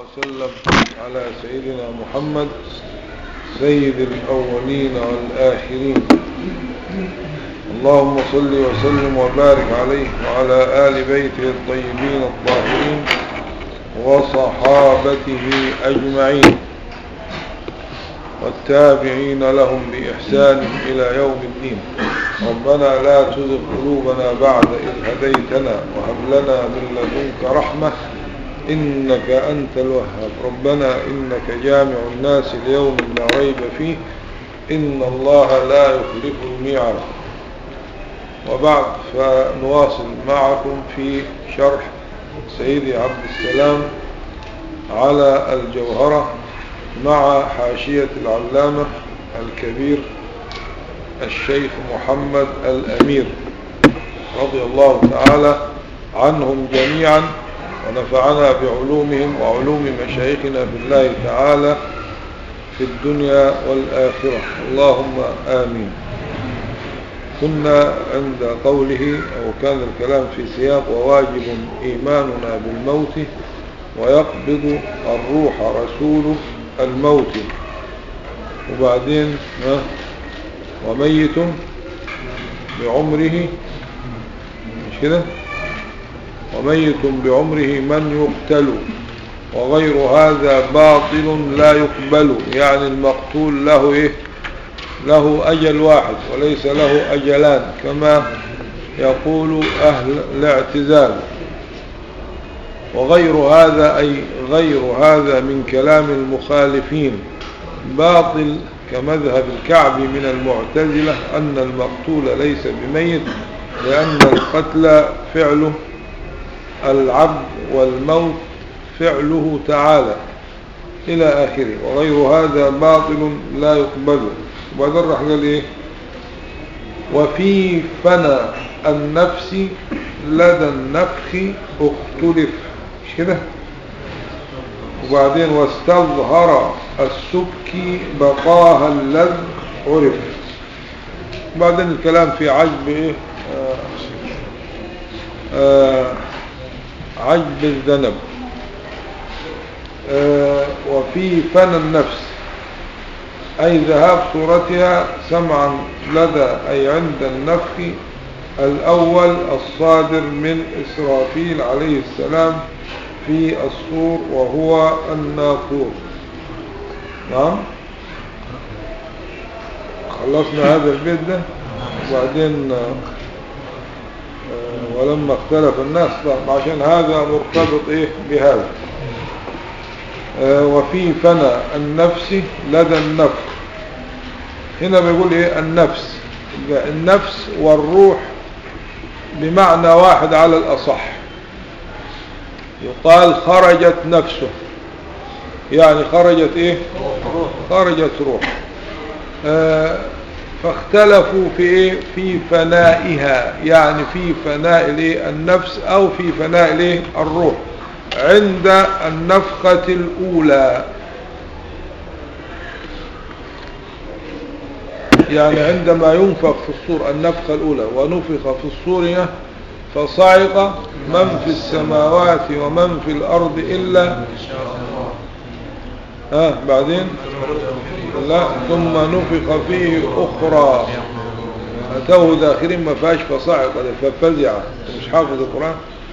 وسلم على سيدنا محمد سيد الأولين والآخرين اللهم صل وسلم وبارك عليه وعلى آل بيته الطيبين الطاهرين وصحابته أجمعين والتابعين لهم بإحسان إلى يوم الدين ربنا لا تزغ قلوبنا بعد إذ هديتنا وهب لنا من لدنك رحمة إنك أنت الوهاب ربنا إنك جامع الناس ليوم لا ريب فيه إن الله لا يخلف الميعاد وبعد فنواصل معكم في شرح سيدي عبد السلام على الجوهرة مع حاشية العلامة الكبير الشيخ محمد الأمير رضي الله تعالى عنهم جميعا ونفعنا بعلومهم وعلوم مشايخنا في الله تعالى في الدنيا والآخرة اللهم آمين كنا عند قوله أو كان الكلام في سياق وواجب إيماننا بالموت ويقبض الروح رسول الموت وبعدين وميت بعمره مش كده وميت بعمره من يقتل وغير هذا باطل لا يقبل يعني المقتول له إيه له أجل واحد وليس له أجلان كما يقول أهل الاعتزال وغير هذا أي غير هذا من كلام المخالفين باطل كمذهب الكعب من المعتزلة أن المقتول ليس بميت لأن القتل فعله العبد والموت فعله تعالى إلى آخره وغير هذا باطل لا يقبل وبعدين راح قال إيه وفي فنى النفس لدى النفخ اختلف مش كده وبعدين واستظهر السبك بقاها اللذ عرف بعدين الكلام في عجب ايه آه آه عجب الذنب آه وفي فن النفس أي ذهاب صورتها سمعا لدى أي عند النفخ الأول الصادر من إسرافيل عليه السلام في الصور وهو الناقور نعم خلصنا هذا البيت ده وبعدين ولما اختلف الناس طبعا عشان هذا مرتبط ايه بهذا وفي فنى النفس لدى النفس هنا بيقول ايه النفس النفس والروح بمعنى واحد على الأصح يقال خرجت نفسه يعني خرجت ايه خرجت روح آه فاختلفوا في ايه في فنائها يعني في فناء الايه النفس او في فناء الايه الروح عند النفخة الاولى يعني عندما ينفخ في الصور النفخة الاولى ونفخ في الصور فصعق من في السماوات ومن في الارض الا ها آه بعدين لا ثم نفخ فيه أخرى أتوه داخلين ما فيهاش فصاعق ففزع مش حافظ القرآن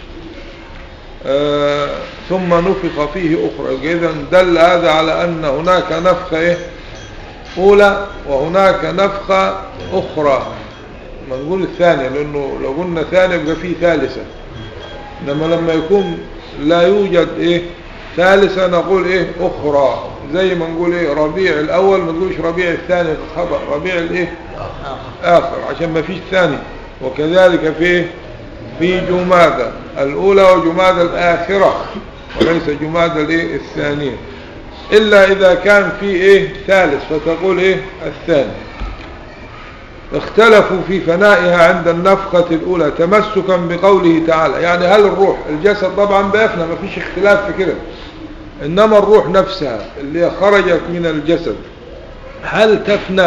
آه ثم نفخ فيه أخرى إذا دل هذا على أن هناك نفخة إيه أولى وهناك نفخة أخرى ما نقول الثانية لأنه لو قلنا ثانية يبقى فيه ثالثة إنما لما يكون لا يوجد إيه ثالثة نقول ايه اخرى زي ما نقول ايه ربيع الاول ما نقولش ربيع الثاني خبر ربيع الايه اخر عشان ما فيش ثاني وكذلك في في جمادة الاولى وجمادة الاخرة وليس جمادة الايه الثانية الا اذا كان في ايه ثالث فتقول ايه الثاني اختلفوا في فنائها عند النفخة الأولى تمسكا بقوله تعالى يعني هل الروح الجسد طبعا بيفنى ما فيش اختلاف في كده إنما الروح نفسها اللي خرجت من الجسد هل تفنى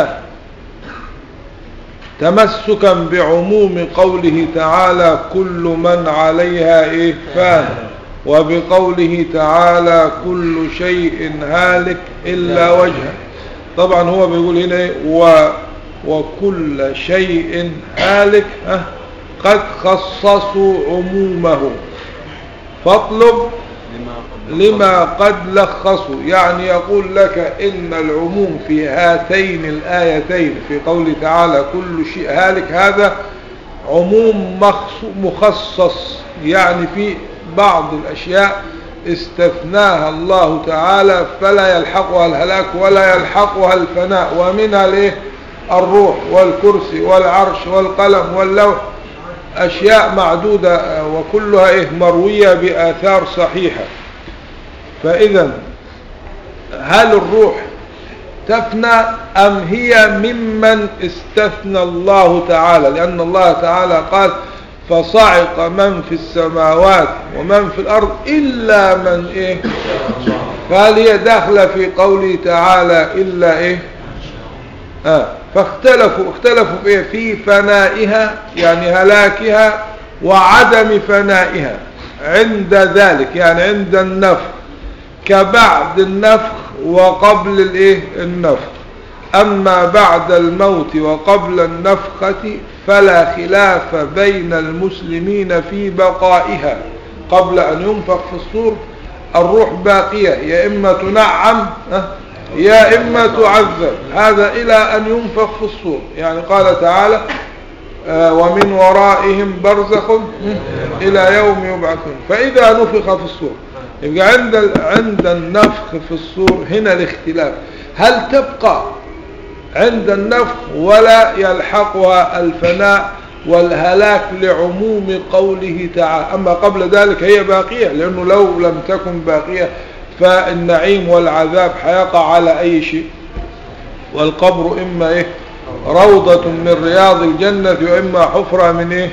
تمسكا بعموم قوله تعالى كل من عليها إيه فان وبقوله تعالى كل شيء هالك إلا وجهه طبعا هو بيقول هنا إيه؟ و وكل شيء هالك ها قد خصصوا عمومه فاطلب لما قد لخصوا يعني يقول لك إن العموم في هاتين الآيتين في قوله تعالى كل شيء هالك هذا عموم مخصص يعني في بعض الأشياء استثناها الله تعالى فلا يلحقها الهلاك ولا يلحقها الفناء ومنها الايه الروح والكرسي والعرش والقلم واللوح أشياء معدودة وكلها إيه مروية بآثار صحيحة فإذا هل الروح تفنى أم هي ممن استثنى الله تعالى لأن الله تعالى قال فصعق من في السماوات ومن في الأرض إلا من إيه فهل هي داخلة في قوله تعالى إلا إيه آه فاختلفوا اختلفوا في, إيه؟ في فنائها يعني هلاكها وعدم فنائها عند ذلك يعني عند النفخ كبعد النفخ وقبل الايه النفخ أما بعد الموت وقبل النفخة فلا خلاف بين المسلمين في بقائها قبل أن ينفخ في الصور الروح باقية يا إما تنعم يا إما تعذب هذا إلى أن ينفخ في الصور يعني قال تعالى آه، ومن ورائهم برزخ إلى يوم يبعثون فإذا نفخ في الصور يبقى عند عند النفخ في الصور هنا الاختلاف هل تبقى عند النفخ ولا يلحقها الفناء والهلاك لعموم قوله تعالى أما قبل ذلك هي باقية لأنه لو لم تكن باقية فالنعيم والعذاب حيقع على أي شيء والقبر إما إيه روضة من رياض الجنة وإما حفرة من إيه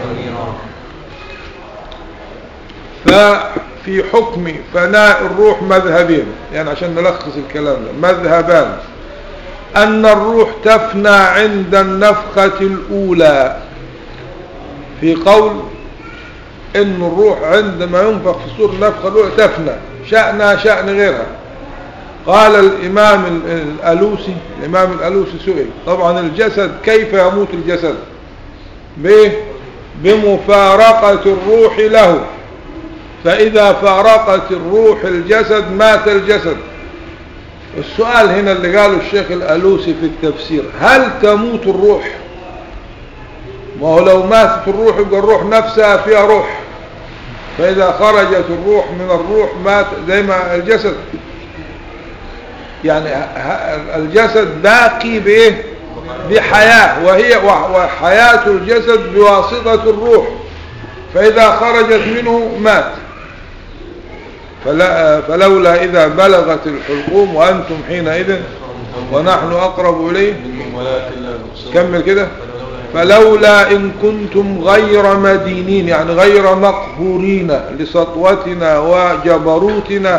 ففي حكم فناء الروح مذهبين يعني عشان نلخص الكلام ده مذهبان أن الروح تفنى عند النفخة الأولى في قول أن الروح عندما ينفخ في صور النفخة الأولى تفنى شأنها شأن غيرها قال الإمام الألوسي الإمام الألوسي سئل طبعا الجسد كيف يموت الجسد به بمفارقة الروح له فإذا فارقت الروح الجسد مات الجسد السؤال هنا اللي قاله الشيخ الألوسي في التفسير هل تموت الروح ما هو لو ماتت الروح يبقى الروح نفسها فيها روح فإذا خرجت الروح من الروح مات زي ما الجسد يعني الجسد باقي بايه بحياة وهي وحياة الجسد بواسطة الروح فإذا خرجت منه مات فلا فلولا إذا بلغت الحلقوم وأنتم حينئذ ونحن أقرب إليه كمل كده فلولا إن كنتم غير مدينين يعني غير مقهورين لسطوتنا وجبروتنا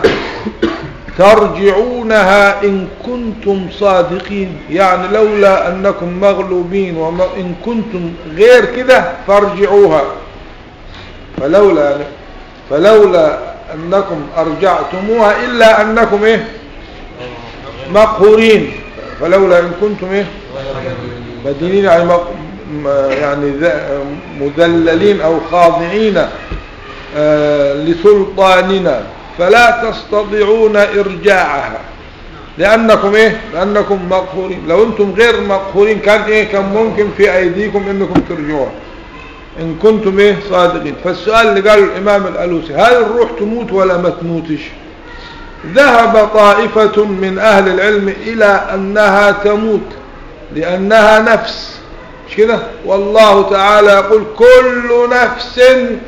ترجعونها إن كنتم صادقين يعني لولا أنكم مغلوبين وإن كنتم غير كده فارجعوها فلولا فلولا أنكم أرجعتموها إلا أنكم إيه مقهورين فلولا إن كنتم إيه مدينين يعني يعني مذللين أو خاضعين آه، لسلطاننا فلا تستطيعون إرجاعها لأنكم إيه لأنكم مقهورين لو أنتم غير مقهورين كان إيه كان ممكن في أيديكم أنكم ترجعوها إن كنتم إيه صادقين فالسؤال اللي قاله الإمام الألوسي هل الروح تموت ولا ما تموتش ذهب طائفة من أهل العلم إلى أنها تموت لأنها نفس مش كده والله تعالى يقول كل نفس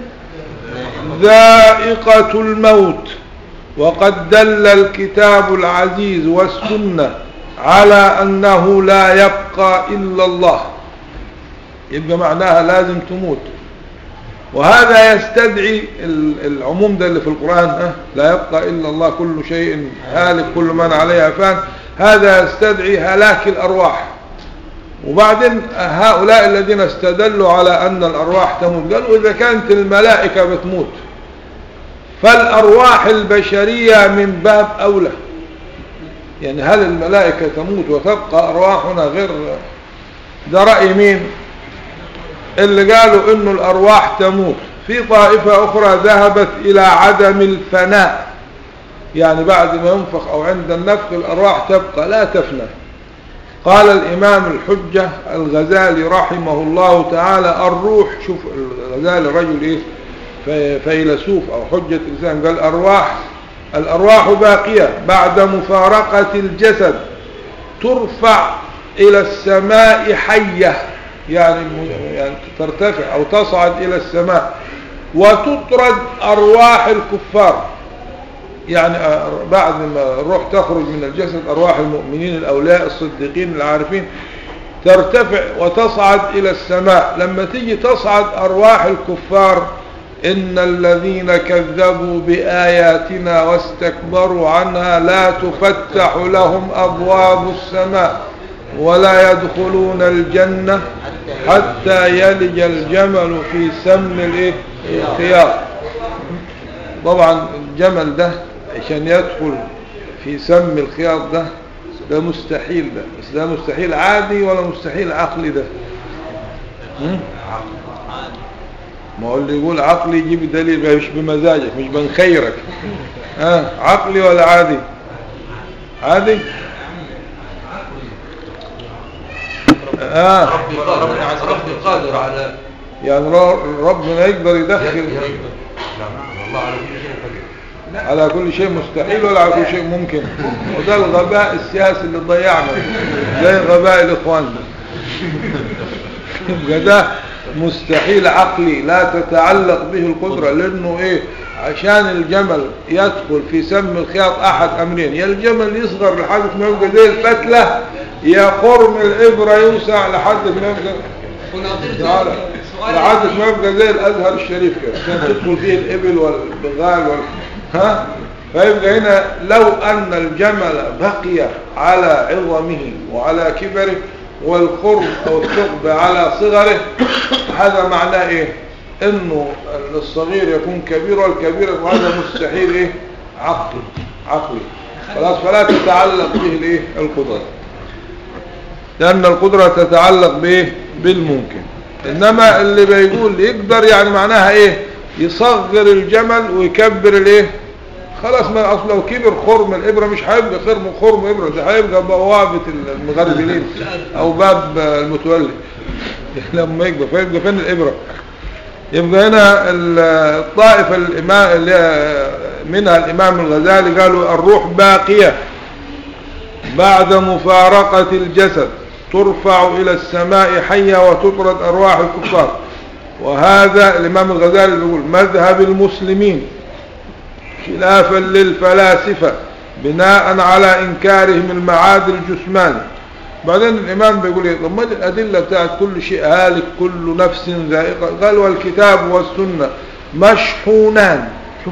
ذائقة الموت وقد دل الكتاب العزيز والسنة على أنه لا يبقى إلا الله يبقى معناها لازم تموت وهذا يستدعي العموم ده اللي في القرآن أه لا يبقى إلا الله كل شيء هالك كل من عليها فان هذا يستدعي هلاك الأرواح وبعدين هؤلاء الذين استدلوا على أن الأرواح تموت قالوا إذا كانت الملائكة بتموت فالأرواح البشرية من باب أولى يعني هل الملائكة تموت وتبقى أرواحنا غير ده رأي مين اللي قالوا انه الأرواح تموت في طائفة أخرى ذهبت إلى عدم الفناء يعني بعد ما ينفخ أو عند النفخ الأرواح تبقى لا تفنى قال الإمام الحجة الغزالي رحمه الله تعالى الروح شوف الغزالي رجل إيه فيلسوف أو حجة الإنسان قال أرواح الأرواح باقية بعد مفارقة الجسد ترفع إلى السماء حية يعني, يعني ترتفع أو تصعد إلى السماء وتطرد أرواح الكفار يعني بعد ما الروح تخرج من الجسد أرواح المؤمنين الأولياء الصديقين العارفين ترتفع وتصعد إلى السماء لما تيجي تصعد أرواح الكفار إن الذين كذبوا بآياتنا واستكبروا عنها لا تفتح لهم أبواب السماء ولا يدخلون الجنة حتى يلج الجمل في سم الخياط طبعا الجمل ده عشان يدخل في سم الخياط ده ده مستحيل ده بس ده مستحيل عادي ولا مستحيل عقلي ده ما هو اللي يقول عقلي يجيب دليل مش بمزاجك مش بنخيرك ها آه عقلي ولا عادي عادي اه ربي قادر على يعني ربنا يقدر يدخل الله على كل شيء قدير على كل شيء مستحيل ولا على كل شيء ممكن وده الغباء السياسي اللي ضيعنا زي غباء الاخوان يبقى ده مستحيل عقلي لا تتعلق به القدرة لانه ايه عشان الجمل يدخل في سم الخياط احد امرين يا الجمل يصغر لحد ما يبقى زي الفتلة يا خرم الابرة يوسع لحد ما يبقى تعالى لحد ما يبقى زي الازهر الشريف كده عشان تدخل فيه الابل والبغال وال... ها فيبقى هنا لو ان الجمل بقي على عظمه وعلى كبره والخرم او الثقب على صغره هذا معناه ايه انه الصغير يكون كبير والكبير وهذا مستحيل ايه عقلي عقلي خلاص فلا تتعلق به الايه القدرة لان القدرة تتعلق بايه بالممكن انما اللي بيقول يقدر يعني معناها ايه يصغر الجمل ويكبر الايه خلاص ما اصل لو كبر خرم الابره مش هيبقى خرم خرم ابره ده هيبقى بوابه المغربلين او باب المتولي لما يكبر فيبقى فين الابره يبقى هنا الطائفه الامام منها الامام الغزالي قالوا الروح باقيه بعد مفارقه الجسد ترفع الى السماء حيه وتطرد ارواح الكفار وهذا الامام الغزالي بيقول مذهب المسلمين خلافا للفلاسفة بناء على إنكارهم المعاد الجسماني بعدين الإمام بيقول إيه طب ما الأدلة بتاعت كل شيء هالك كل نفس ذائقة قال والكتاب والسنة مشحونان شوف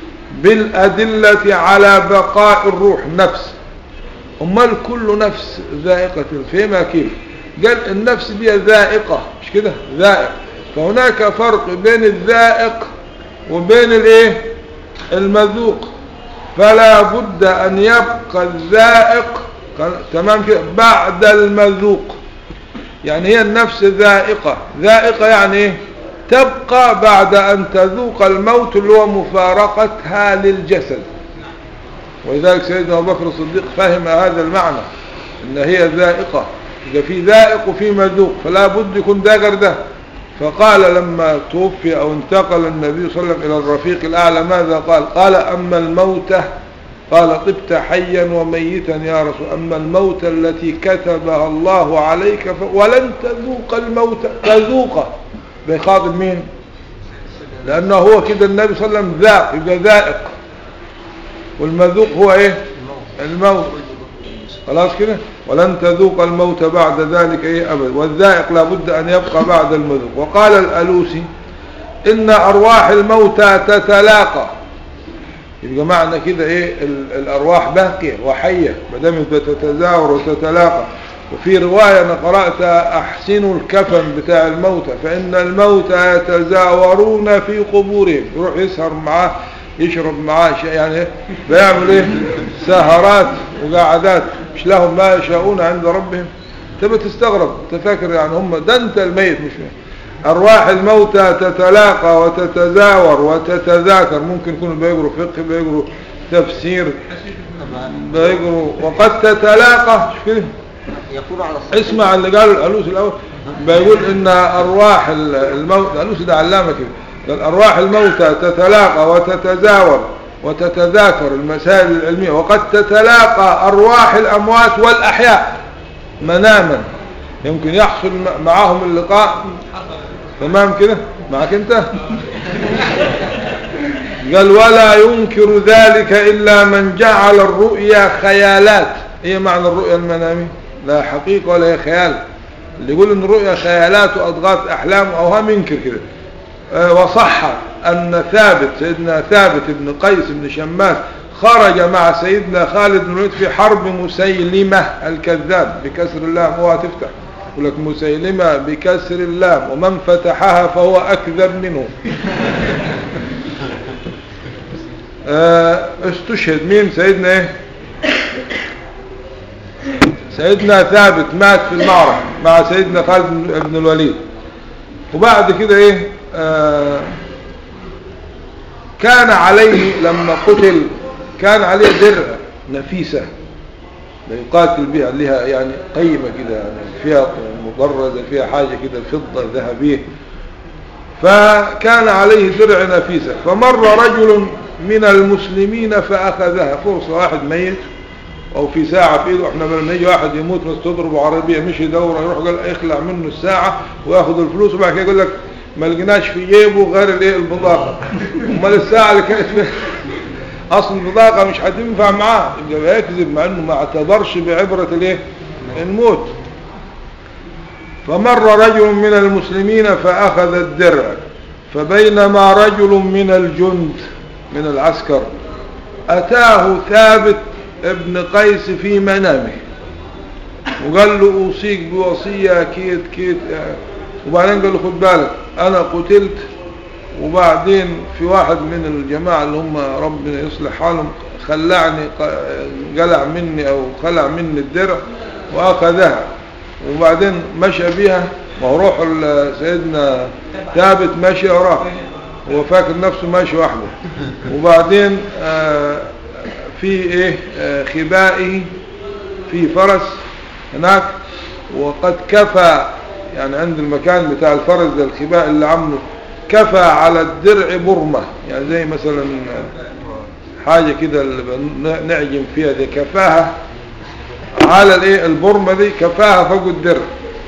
بالأدلة على بقاء الروح نفس أمال كل نفس ذائقة فهمها كيف قال النفس دي ذائقة مش كده ذائق فهناك فرق بين الذائق وبين الايه المذوق فلا بد أن يبقى الذائق تمام كده بعد المذوق يعني هي النفس ذائقة ذائقة يعني ايه تبقى بعد أن تذوق الموت اللي هو مفارقتها للجسد ولذلك سيدنا أبو بكر الصديق فهم هذا المعنى ان هي ذائقة إذا في ذائق وفي مذوق فلا بد يكون ده غير ده فقال لما توفي أو انتقل النبي صلى الله عليه وسلم إلى الرفيق الأعلى ماذا قال قال أما الموتة قال طبت حيا وميتا يا رسول أما الموتة التي كتبها الله عليك ف... ولن تذوق الموت تذوق بيخاطب مين لأنه هو كده النبي صلى الله عليه وسلم ذاق يبقى ذائق والمذوق هو ايه الموت خلاص كده ولن تذوق الموت بعد ذلك ايه ابدا والذائق لابد ان يبقى بعد المذوق وقال الالوسي ان ارواح الموتى تتلاقى يبقى معنى كده ايه الارواح باقيه وحيه ما دام بتتزاور وتتلاقى وفي روايه انا قرات احسنوا الكفن بتاع الموتى فان الموتى يتزاورون في قبورهم يروح يسهر معاه يشرب معاه شيء يعني بيعمل ايه سهرات وقعدات مش لهم ما يشاءون عند ربهم تبقى تستغرب تفكر يعني هم ده انت الميت مش ميت. ارواح الموتى تتلاقى وتتزاور وتتذاكر ممكن يكونوا بيقروا فقه بيقروا تفسير بيقروا وقد تتلاقى مش كده يكون على الصحيح اسمع اللي قاله الألوس الأول بيقول إن أرواح ال- الموت الألوس ده علامة كده قال أرواح الموتى تتلاقى وتتزاور وتتذاكر المسائل العلمية وقد تتلاقى أرواح الأموات والأحياء مناما يمكن يحصل م- معهم اللقاء تمام كده معك انت قال ولا ينكر ذلك إلا من جعل الرؤيا خيالات ايه معنى الرؤيا المنامي لا حقيقة ولا هي خيال اللي يقول ان الرؤيا خيالات وأضغاث أحلام وأوهام ينكر كده آه، وصح أن ثابت سيدنا ثابت بن قيس بن شماس خرج مع سيدنا خالد بن الوليد في حرب مسيلمة الكذاب بكسر اللام هو هتفتح يقول لك مسيلمة بكسر اللام ومن فتحها فهو أكذب منه آه، استشهد مين سيدنا ايه سيدنا ثابت مات في المعركة مع سيدنا خالد بن- بن الوليد وبعد كده ايه آه كان عليه لما قتل كان عليه درع نفيسة يقاتل بها لها يعني قيمة كده يعني فيها مبردة فيها حاجة كده فضة ذهبية فكان عليه درع نفيسة فمر رجل من المسلمين فأخذها فرصة واحد ميت أو في ساعة في إيده إحنا لما يجي واحد يموت بس تضربه عربية مشي دورة يروح قال يخلع منه الساعة وياخذ الفلوس وبعد كده يقول لك ما لقيناش في جيبه غير الايه البطاقة امال الساعة اللي كانت فيها اصل البطاقة مش هتنفع معاه يبقى يكذب مع انه ما اعتبرش بعبرة الايه الموت فمر رجل من المسلمين فأخذ الدرع فبينما رجل من الجند من العسكر أتاه ثابت ابن قيس في منامه وقال له أوصيك بوصية كيت كيت وبعدين قال له خد بالك أنا قتلت وبعدين في واحد من الجماعة اللي هم ربنا يصلح حالهم خلعني قلع مني أو خلع مني الدرع وأخذها وبعدين مشى بيها وروح سيدنا ثابت مشي وراه هو فاكر نفسه ماشي وحده وبعدين آه في ايه آه خبائه في فرس هناك وقد كفى يعني عند المكان بتاع الفرس ده الخباء اللي عامله كفى على الدرع برمة يعني زي مثلا حاجة كده اللي نعجم فيها دي كفاها على الايه البرمة دي كفاها فوق الدرع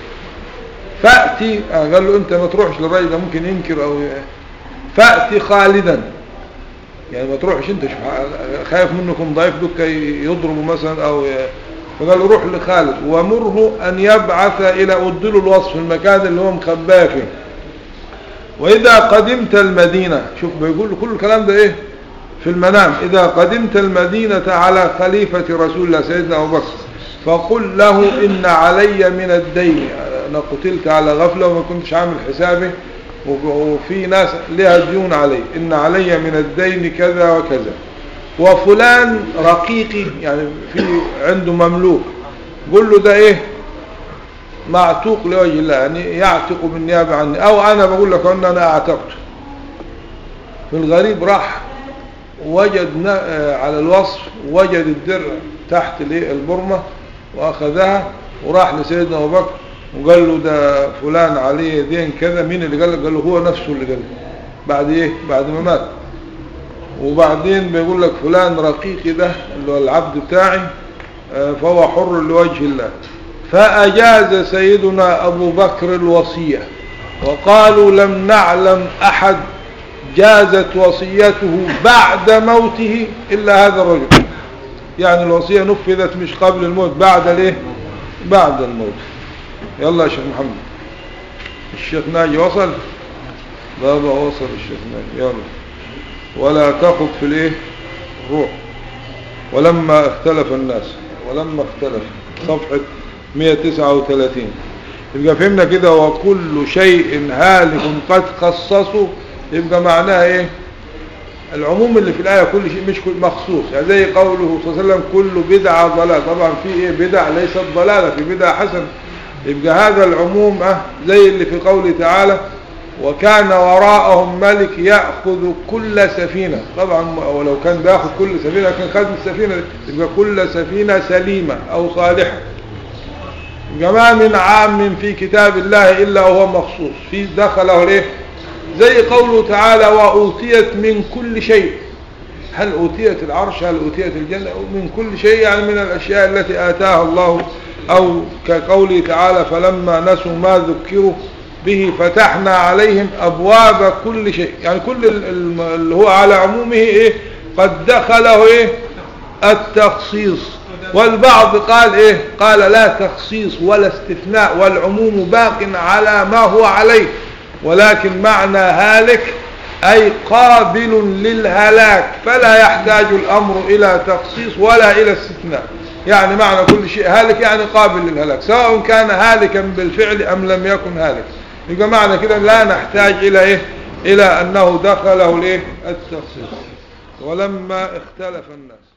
فأتي آه قال له انت ما تروحش للراجل ده ممكن ينكر او فأتي خالدا يعني ما تروحش انت خايف منكم ضعيف دك يضربوا مثلا او فقال له روح لخالد ومره ان يبعث الى ادله الوصف المكان اللي هو مخباه فيه واذا قدمت المدينة شوف بيقول له كل الكلام ده ايه في المنام اذا قدمت المدينة على خليفة رسول الله سيدنا ابو بكر فقل له ان علي من الدين انا قتلت على غفلة وما كنتش عامل حسابي وفي ناس لها ديون علي إن علي من الدين كذا وكذا وفلان رقيقي يعني في عنده مملوك قل له ده ايه معتوق لوجه الله يعني يعتق بالنيابة عني او انا بقول لك ان انا اعتقته في الغريب راح وجد على الوصف وجد الدرع تحت البرمة واخذها وراح لسيدنا ابو بكر وقال له ده فلان عليه دين كذا مين اللي قال له قال له هو نفسه اللي قال له بعد ايه بعد ما مات وبعدين بيقول لك فلان رقيقي ده اللي هو العبد بتاعي فهو حر لوجه الله فأجاز سيدنا أبو بكر الوصية وقالوا لم نعلم أحد جازت وصيته بعد موته إلا هذا الرجل يعني الوصية نفذت مش قبل الموت بعد الايه بعد الموت يلا يا شيخ محمد الشيخ ناجي وصل بابا وصل الشيخ ناجي يلا ولا تخط في الايه روح ولما اختلف الناس ولما اختلف صفحة 139 يبقى فهمنا كده وكل شيء هالك قد خصصه يبقى معناها ايه العموم اللي في الآية كل شيء مش كل مخصوص يعني زي قوله صلى الله عليه وسلم كل بدعة ضلال طبعا في ايه بدع ليست ضلالة في بدعة حسن يبقى هذا العموم اه زي اللي في قوله تعالى وكان وراءهم ملك يأخذ كل سفينة طبعا ولو كان بياخذ كل سفينة كان خد السفينة دي. يبقى كل سفينة سليمة أو صالحة يبقى ما من عام في كتاب الله إلا وهو مخصوص في دخله ليه زي قوله تعالى وأوتيت من كل شيء هل أوتيت العرش هل أوتيت الجنة من كل شيء يعني من الأشياء التي آتاها الله أو كقوله تعالى فلما نسوا ما ذكروا به فتحنا عليهم أبواب كل شيء يعني كل ال- ال- اللي هو على عمومه إيه قد دخله إيه التخصيص والبعض قال إيه قال لا تخصيص ولا استثناء والعموم باق على ما هو عليه ولكن معنى هالك أي قابل للهلاك فلا يحتاج الأمر إلى تخصيص ولا إلى استثناء يعني معنى كل شيء هالك يعني قابل للهلاك سواء كان هالكا بالفعل أم لم يكن هالك يبقى معنى كده لا نحتاج إلى إيه إلى أنه دخله الإيه التخصيص ولما اختلف الناس